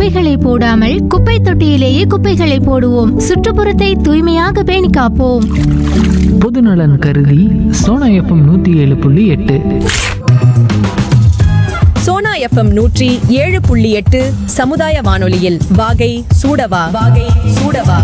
குப்பைகளை போடாமல் குப்பை தொட்டியிலேயே குப்பைகளை போடுவோம் சுற்றுப்புறத்தை தூய்மையாக பேணி காப்போம் பொதுநலன் கருதி சோனா எஃப்எம் நூற்றி ஏழு புள்ளி எட்டு சோனா எஃப்எம் நூற்றி ஏழு புள்ளி எட்டு சமுதாய வானொலியில் வாகை சூடவா வாகை சூடவா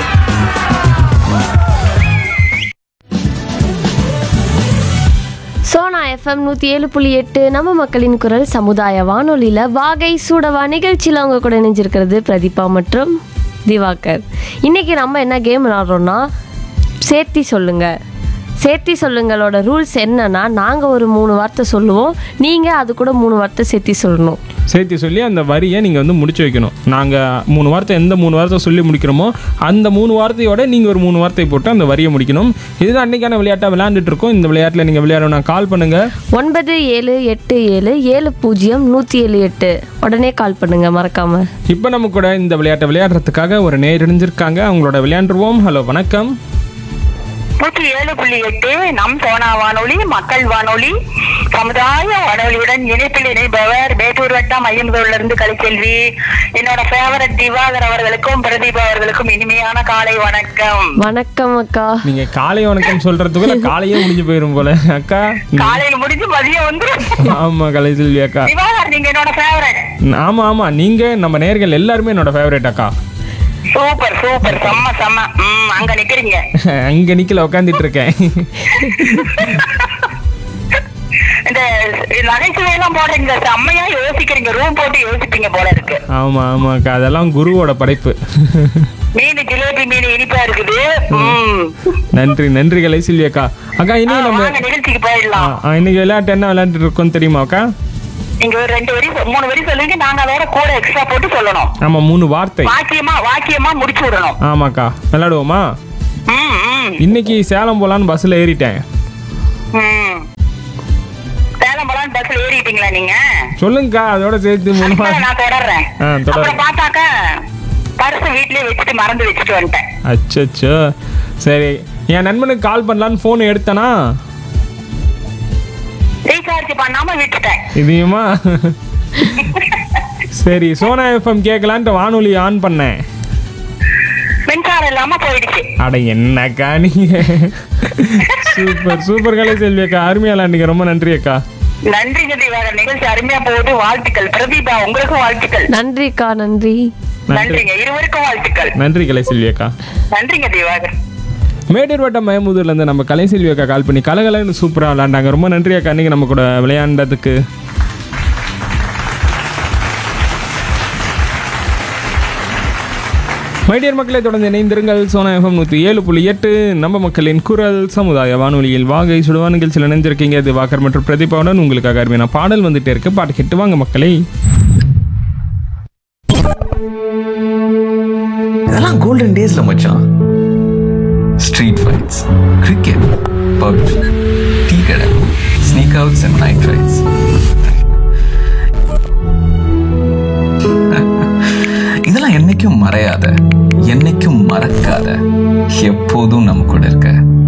சோனா எஃப்எம் நூற்றி ஏழு புள்ளி எட்டு நம்ம மக்களின் குரல் சமுதாய வானொலியில் வாகை சூடவா நிகழ்ச்சியில் அவங்க கூட இணைஞ்சிருக்கிறது பிரதீபா மற்றும் திவாகர் இன்றைக்கி நம்ம என்ன கேம் விளாட்றோன்னா சேர்த்தி சொல்லுங்க சேர்த்தி சொல்லுங்களோட ரூல்ஸ் என்னன்னா நாங்கள் ஒரு மூணு வார்த்தை சொல்லுவோம் நீங்கள் அது கூட மூணு வார்த்தை சேர்த்தி சொல்லணும் சேர்த்து சொல்லி அந்த வரியை நீங்கள் வந்து முடிச்சு வைக்கணும் நாங்கள் மூணு வார்த்தை எந்த மூணு வார்த்தை சொல்லி முடிக்கிறோமோ அந்த மூணு வார்த்தையோட நீங்கள் ஒரு மூணு வார்த்தை போட்டு அந்த வரியை முடிக்கணும் இதுதான் அன்றைக்கான விளையாட்டாக விளையாண்டுட்டு இருக்கோம் இந்த விளையாட்டில் நீங்கள் விளையாடணும் கால் பண்ணுங்கள் ஒன்பது ஏழு எட்டு ஏழு ஏழு பூஜ்ஜியம் நூற்றி ஏழு எட்டு உடனே கால் பண்ணுங்க மறக்காமல் இப்போ நம்ம கூட இந்த விளையாட்டை விளையாடுறதுக்காக ஒரு நேர் இணைஞ்சிருக்காங்க அவங்களோட விளையாண்டுருவோம் ஹலோ வணக்கம் நூற்றி ஏழு புள்ளி எட்டு நம் சோனா வானொலி மக்கள் வானொலி சமுதாய வானொலியுடன் இணைப்பில் இணைப்பவர் மேட்டூர் வட்டம் ஐயம்பதூர்ல இருந்து கலைச்செல்வி என்னோட ஃபேவரட் திவாகர் அவர்களுக்கும் பிரதீபா அவர்களுக்கும் இனிமையான காலை வணக்கம் வணக்கம் அக்கா நீங்கள் காலை வணக்கம் சொல்கிறதுக்குள்ள காலையே முடிஞ்சு போயிடும் போல அக்கா காலையில முடிஞ்சு மதியம் வந்துரும் ஆமாம் கலைசெல்வி அக்கா திவாகர் நீங்க என்னோட ஃபேவரட் ஆமாம் ஆமாம் நீங்கள் நம்ம நேர்கள் எல்லாருமே என்னோட ஃபேவரட் அக்கா சூப்பர் சூப்பர் செம்ம செம்ம ம் அங்க நிக்கிறீங்க அங்கே நிக்கல உட்காந்துட்டு இருக்கேன் இந்த நகைச்சுவை எல்லாம் போடுறீங்க செம்மையா யோசிக்கிறீங்க ரூம் போட்டு யோசிப்பீங்க போல இருக்கு ஆமாம் ஆமாம் அக்கா அதெல்லாம் குருவோட படைப்பு மீன் ஜிலேபி மீன் இனிப்பா இருக்குது ம் நன்றி நன்றி கலைசெல்வி அக்கா அக்கா ஆ, இன்னைக்கு நம்ம வாங்க நிகழ்ச்சிக்கு ஆ, போயிடலாம் ஆ, இன்னைக்கு விளையாட்டு என்ன விளையாண்டுட்டு இருக்கோம் தெரியுமா அக்கா நீங்க ஒரு ரெண்டு வரி சொ- மூணு வரி சொல்லுங்க நாங்க அதோட கூட எக்ஸ்ட்ரா போட்டு சொல்லணும் ஆமாம் மூணு வார்த்தை வாக்கியமா வாக்கியமா முடிச்சு விடணும் ஆமாக்கா விளையாடுவோமா ம் ம் இன்னைக்கு சேலம் போலான்னு பஸ்ஸில் ஏறிட்டேன் ம் சேலம் போலாம் பஸ்ல ஏறிட்டீங்களா நீங்க சொல்லுங்கக்கா அதோட சேர்த்து மூணு அதுக்கு மேல வார்த்தை நான் தொடர்றேன் ஆ, தொடரு. அப்புறம் பார்த்தாக்க பர்ஸ் வீட்லயே வச்சுட்டு மறந்து வச்சுட்டு வந்துட்டேன் அச்சச்சோ சரி என் நண்பனுக்கு கால் பண்ணலான்னு ஃபோன் எடுத்தனா ரீசார்ஜ் பண்ணாம விட்டுட்டேன் இதையுமா சரி சோனா எஃப்எம் கேட்கலான்ட்டு வானொலி ஆன் பண்ணேன் மின்சாரம் இல்லாம போயிடுச்சு அட என்னக்கா நீங்க சூப்பர் சூப்பர் கலை செல்வி அக்கா அருமையா விளையாண்டீங்க ரொம்ப நன்றி அக்கா நன்றிங்க திவாகர் நிகழ்ச்சி அருமையா போகுது வாழ்த்துக்கள் பிரதீபா உங்களுக்கும் வாழ்த்துக்கள் நன்றிக்கா நன்றி நன்றி நன்றிங்க இருவருக்கும் வாழ்த்துக்கள் நன்றி கலை செல்வி அக்கா நன்றிங்க திவாகர் மேட்டூர் வட்டம் மயமுதூர்லேருந்து நம்ம கலை செல்வி அக்கா கால் பண்ணி கலகலன்னு சூப்பராக விளையாண்டாங்க ரொம்ப நன்றி அக்கா நீங்கள் நம்ம கூட விளையாண்டதுக்கு மைடியர் மக்களை தொடர்ந்து இணைந்திருங்கள் சோனா எஃப்எம் நூற்றி ஏழு புள்ளி எட்டு நம்ம மக்களின் குரல் சமுதாய வானொலியில் வாகை சுடுவா நிகழ்ச்சியில் இணைஞ்சிருக்கீங்க இது வாக்கர் மற்றும் பிரதீபாவுடன் உங்களுக்காக அருமையான பாடல் வந்துட்டே இருக்கு பாட்டு கேட்டு வாங்க மக்களே இதெல்லாம் கோல்டன் டேஸ்ல மச்சான் street fights cricket PUBG tea கடை sneak outs and night rides இதெல்லாம் என்னைக்கும் மறையாத என்னைக்கும் மறக்காத எப்போதும் நம்ம கூட இருக்க